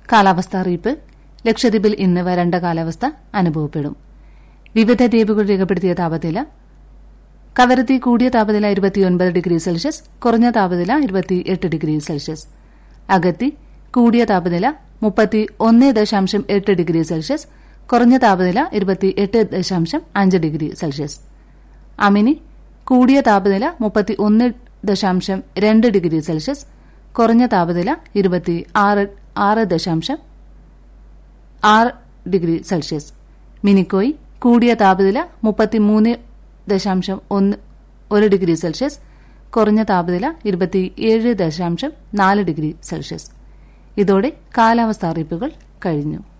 കാലാവസ്ഥാ അറിയിപ്പ് ലക്ഷദ്വീപിൽ ഇന്ന് വരണ്ട കാലാവസ്ഥ അനുഭവപ്പെടും വിവിധ ദ്വീപുകൾ രേഖപ്പെടുത്തിയ താപനില കവരത്തി കൂടിയ താപനില ഇരുപത്തിയൊൻപത് ഡിഗ്രി സെൽഷ്യസ് കുറഞ്ഞ താപനില ഇരുപത്തിയെട്ട് ഡിഗ്രി സെൽഷ്യസ് അഗത്തി കൂടിയ താപനില മുപ്പത്തി ഒന്ന് ദശാംശം എട്ട് ഡിഗ്രി സെൽഷ്യസ് കുറഞ്ഞ താപനില ഇരുപത്തിയെട്ട് ദശാംശം അഞ്ച് ഡിഗ്രി സെൽഷ്യസ് അമിനി കൂടിയ താപനില മുപ്പത്തി ഒന്ന് ദശാംശം രണ്ട് ഡിഗ്രി സെൽഷ്യസ് കുറഞ്ഞ താപനില ഇരുപത്തി ആറ് ആറ് ദശാംശം ആറ് ഡിഗ്രി സെൽഷ്യസ് മിനിക്കോയി കൂടിയ താപനില മുപ്പത്തിമൂന്ന് ദശാംശം ഒന്ന് ഒരു ഡിഗ്രി സെൽഷ്യസ് കുറഞ്ഞ താപനില ഇരുപത്തിയേഴ് ദശാംശം നാല് ഡിഗ്രി സെൽഷ്യസ് ഇതോടെ കാലാവസ്ഥാ അറിയിപ്പുകൾ കഴിഞ്ഞു